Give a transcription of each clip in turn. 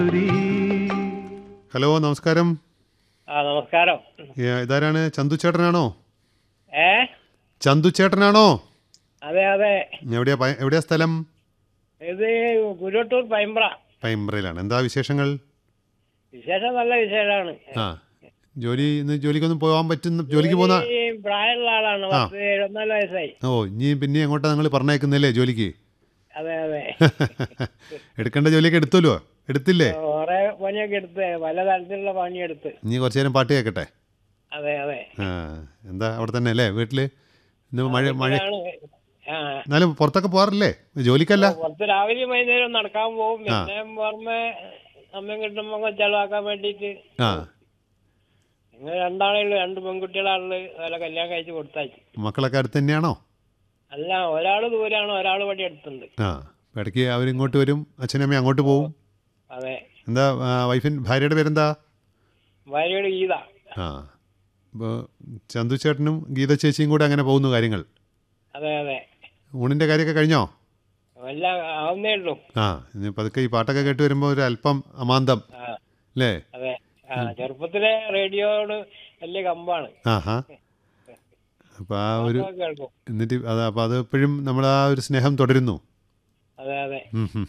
Hello നമസ്കാരം ആ നമസ്കാരം ഏ, ഇതാരാണ് ചന്തു ചേട്ടനാണോ ഏ ചന്തു ചേട്ടനാണോ അതെ അതെ എവിടെയാ പ- എവിടെയാ സ്ഥലം ഇത് കുരുട്ടൂർ പൈമ്പ്ര പൈമ്പ്രയിലാണ് എന്താ വിശേഷങ്ങൾ വിശേഷം നല്ല വിശേഷമാണ് ആ ജോലി ഇന്ന് ജോലിക്കൊന്നും പോകാൻ പറ്റുന്ന ജോലിക്ക് പോകുന്ന ഈ പ്രായമുള്ള ആളാണ് പത്ത് എഴുപത്തിനാല് വയസ്സായി ഓ ഇനി പിന്നെ എങ്ങോട്ടാ നിങ്ങൾ പറഞ്ഞേക്കുന്നില്ലേ ജോലിക്ക് അതെ അതെ എടുക്കേണ്ട ജോലിയൊക്കെ എടുത്തല്ലോ എടുത്തില്ലേ കുറെ പണിയൊക്കെ എടുത്ത് പല തരത്തിലുള്ള പണിയെടുത്ത് ഇനി കുറച്ച് നേരം പാട്ട് കേൾക്കട്ടെ അതെ അതെ ആ എന്താ അവിടെ തന്നെ അല്ലേ വീട്ടിൽ ഇന്ന് മഴ മഴ ഇതാണ്. ആ എന്നാലും പുറത്തൊക്കെ പോകാറില്ലേ ജോലിക്കല്ല പുറത്ത് രാവിലെയും വൈകുന്നേരം നടക്കാൻ പോകും പിന്നെ പുറമെ സമയം കിട്ടുമ്പോ ചെലവാക്കാൻ വേണ്ടിയിട്ട് ആ നിങ്ങൾ രണ്ടാളേ ഉള്ളൂ രണ്ട് പെൺകുട്ടികളാണുള്ളത് അതുപോലെ കല്യാണം കഴിച്ച് കൊടുത്താച്ചു മക്കളൊക്കെ അടുത്ത് തന്നെയാണോ അല്ല ഒരാള് ദൂരാണ് ഒരാൾ ഇവിടെ അടുത്തുണ്ട് ആ അപ്പൊ ഇടയ്ക്ക് അവരിങ്ങോട്ട് വരും അച്ഛനും അമ്മയും അങ്ങോട്ട് പോവും അതെ എന്താ ആ, വൈഫിൻ ഭാര്യയുടെ പേരെന്താ ഭാര്യയുടെ ഗീത ആ അപ്പോൾ ചന്തു ചേട്ടനും ഗീത ചേച്ചിയും കൂടെ അങ്ങനെ പോകുന്നു കാര്യങ്ങൾ അതെ അതെ ഊണിൻ്റെ കാര്യമൊക്കെ കഴിഞ്ഞോ എല്ലാം ആവുന്നേ ഉള്ളൂ ആ ഇനി പതുക്കെ ഈ പാട്ടൊക്കെ കേട്ട് വരുമ്പോൾ ഒരു അല്പം അമാന്തം ആ അല്ലേ അതെ ആ ചെറുപ്പത്തിലെ റേഡിയോയോട് വലിയ കമ്പാണ് ആ ഹാ അപ്പോൾ ആ ഒരു അതൊക്കെ കേൾക്കും എന്നിട്ട് അത് അപ്പോൾ അത് എപ്പോഴും നമ്മൾ ആ ഒരു സ്നേഹം തുടരുന്നു അതെ അതെ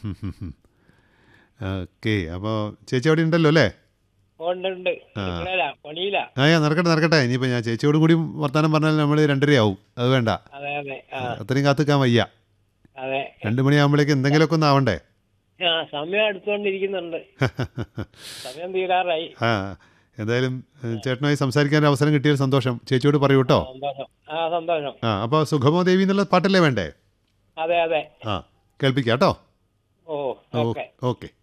ഓക്കെ അപ്പോൾ ചേച്ചി അവിടെ ഉണ്ടല്ലോ അല്ലേ ഉണ്ട് ഉണ്ട് നിങ്ങളല്ല പണിയില്ല ആ യാ, നടക്കട്ടെ നടക്കട്ടെ ഇനിയിപ്പോൾ ഞാൻ ചേച്ചിയോടും കൂടി വർത്തമാനം പറഞ്ഞാൽ നമ്മൾ രണ്ടരയാവും അത് വേണ്ട അതെ അതെ ആ അത്രയും കാത്തുക്കാൻ വയ്യ അതെ രണ്ട് മണിയാകുമ്പോഴേക്ക് എന്തെങ്കിലുമൊക്കെ ഒന്ന് ആവണ്ടേ ആ സമയം അടുത്തുകൊണ്ടിരിക്കുന്നുണ്ട് സമയം തീരാറായി ആ എന്തായാലും ഏഹ്, ചേട്ടനുമായി സംസാരിക്കാൻ ഒരു അവസരം കിട്ടിയ സന്തോഷം ചേച്ചിയോട് പറയൂ കേട്ടോ സന്തോഷം ആ സന്തോഷം ആ അപ്പോൾ സുഖമോ ദേവി എന്നുള്ള പാട്ടല്ലേ വേണ്ടേ അതെ അതെ ആ കേൾപ്പിക്കാം കേട്ടോ ഓ ഓക്കെ ഓക്കെ